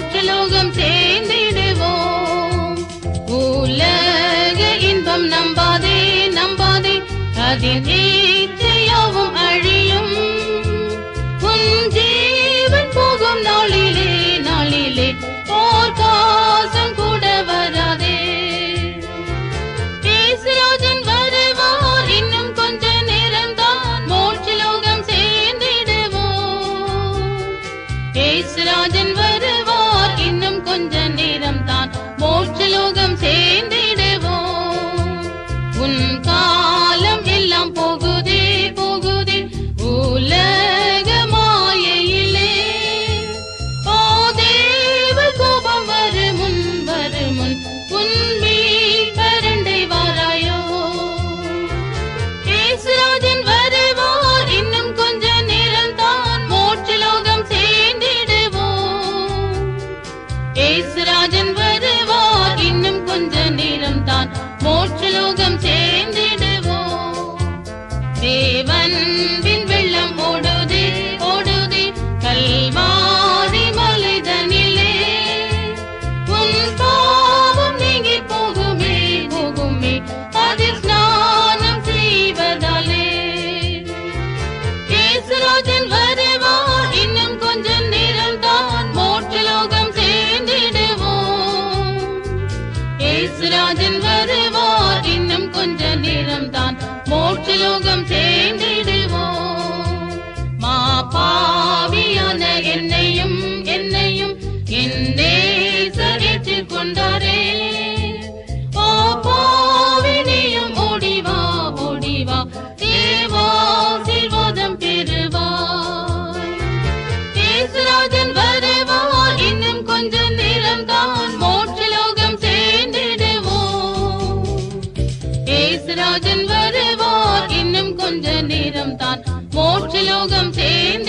மோட்சலோகம் சேர்ந்திடுவோம் உலக இன்பம் நம்பாதே நம்பாதே அதில் இச்சையாவும் அழியும் உன் ஜீவன் போகும் நாளிலே நாளிலே ஓர் காசம் கூட வராதே பேசுராஜன் வருவார் இன்னும் கொஞ்ச நேரம்தான் மோட்சலோகம் சேர்ந்திடுவோம் பேசுராஜன் வருவார் இன்னும் கொஞ்ச நேரம்தான் மோட்சலோகம் சேர்ந்திடுவோம் உன் காலம் எல்லாம் போகுதே போகுதே உலக மாயையிலே ஓ தேவ கோபம் வரும் முன் வரும் முன் உன் மீட்பரண்டை வாராயோ இயேசுராஜன் வருவார் இன்னும் கொஞ்ச நேரம் தான் மோட்சலோகம் சேர்ந்திடுவோம் இயேசுராஜன் வருவார் இன்னும் கொஞ்ச நேரம் தான் மோட்சலோகம் சேர்ந்திடுவோம் தேவன் பின் வெள்ளம் ஓடுதே ஓடுதே கல்வாரி மலைதனிலே உன் பாவம் நீங்கி போகுமே போகுமே அதில் ஸ்நானம் செய்வதாலே இயேசுராஜன் வருவார் இன்னும் கொஞ்ச நேரம் தான் மோட்சலோகம் சேர்ந்திடுவோம் இயேசுராஜன் வருவார் இன்னும் கொஞ்ச நேரம் தான் மோட்சலோகம் சேர்ந்திடுவோம் மா பாவியான என்னையும் என்னையும் என்னே சகித்துக் கொண்டாரே ஓ பாவினியும் ஓடிவா ஓடிவா தேவாசீர்வாதம் பெறுவாய் இயேசுராஜன் வருவார் இன்னும் கொஞ்ச நேரம் தான் மோட்சலோகம் சேர்ந்திடுவோம் இயேசுராஜன் வருவார் இன்னும் கொஞ்ச நேரம் தான் மோட்சலோகம் சேர்ந்து